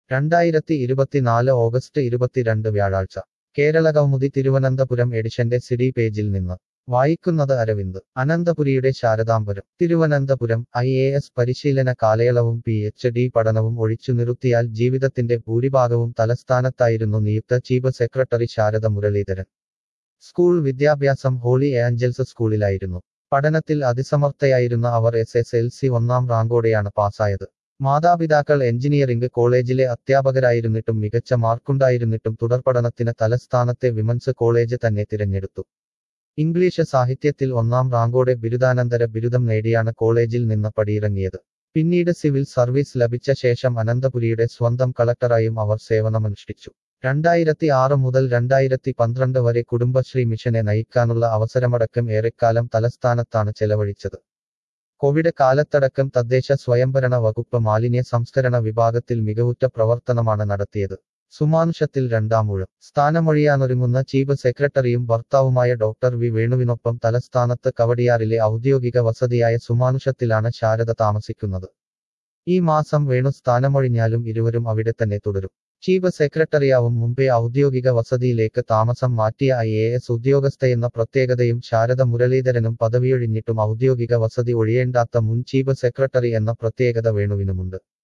രണ്ടായിരത്തി ഇരുപത്തിനാല് ഓഗസ്റ്റ് ഇരുപത്തിരണ്ട് വ്യാഴാഴ്ച കേരള കൗമുദി തിരുവനന്തപുരം എഡിഷന്റെ സിഡി പേജിൽ നിന്ന് വായിക്കുന്നത് അരവിന്ദ് അനന്തപുരിയുടെ ശാരദാംബരം തിരുവനന്തപുരം ഐ എ എസ് പരിശീലന കാലയളവും പി എച്ച് ഡി പഠനവും ഒഴിച്ചു നിർത്തിയാൽ ജീവിതത്തിന്റെ ഭൂരിഭാഗവും തലസ്ഥാനത്തായിരുന്നു നിയുക്ത chief secretary Sharada Muraleedharan school വിദ്യാഭ്യാസം ഹോളി ഏഞ്ചൽസ് സ്കൂളിലായിരുന്നു പഠനത്തിൽ അതിസമർത്ഥയായിരുന്ന അവർ എസ് എസ് എൽ സി ഒന്നാം റാങ്കോടെയാണ് പാസ്സായത് മാതാപിതാക്കൾ എഞ്ചിനീയറിംഗ് കോളേജിലെ അധ്യാപകരായിരുന്നിട്ടും മികച്ച മാർക്കുണ്ടായിരുന്നിട്ടും തുടർപഠനത്തിന് തലസ്ഥാനത്തെ വിമൻസ് കോളേജ് തന്നെ തിരഞ്ഞെടുത്തു ഇംഗ്ലീഷ് സാഹിത്യത്തിൽ ഒന്നാം റാങ്കോടെ ബിരുദാനന്തര ബിരുദം നേടിയാണ് കോളേജിൽ നിന്ന് പടിയിറങ്ങിയത് പിന്നീട് സിവിൽ സർവീസ് ലഭിച്ച ശേഷം അനന്തപുരിയുടെ സ്വന്തം കളക്ടറായും അവർ സേവനമനുഷ്ഠിച്ചു രണ്ടായിരത്തി ആറ് മുതൽ രണ്ടായിരത്തി പന്ത്രണ്ട് വരെ കുടുംബശ്രീ മിഷനെ നയിക്കാനുള്ള അവസരമടക്കം ഏറെക്കാലം തലസ്ഥാനത്താണ് ചെലവഴിച്ചത് കോവിഡ് കാലത്തടക്കം തദ്ദേശ സ്വയംഭരണ വകുപ്പ് മാലിന്യ സംസ്കരണ വിഭാഗത്തിൽ മികവുറ്റ പ്രവർത്തനമാണ് നടത്തിയത് സുമാനുഷത്തിൽ രണ്ടാമൂഴം സ്ഥാനമൊഴിയാനൊരുങ്ങുന്ന ചീഫ് സെക്രട്ടറിയും ഭർത്താവുമായ ഡോക്ടർ വി വേണുവിനൊപ്പം തലസ്ഥാനത്ത് കവടിയാറിലെ ഔദ്യോഗിക വസതിയായ സുമാനുഷത്തിലാണ് ശാരദ താമസിക്കുന്നത് ഈ മാസം വേണു സ്ഥാനമൊഴിഞ്ഞാലും ഇരുവരും അവിടെ തന്നെ തുടരും ചീഫ് സെക്രട്ടറിയാവും മുമ്പേ ഔദ്യോഗിക വസതിയിലേക്ക് താമസം മാറ്റിയ ഐ എ എസ് ഉദ്യോഗസ്ഥയെന്ന പ്രത്യേകതയും ശാരദ മുരളീധരനും പദവിയൊഴിഞ്ഞിട്ടും ഔദ്യോഗിക വസതി ഒഴിയേണ്ടാത്ത മുൻ ചീഫ് സെക്രട്ടറി എന്ന പ്രത്യേകത വേണുവിനുമുണ്ട്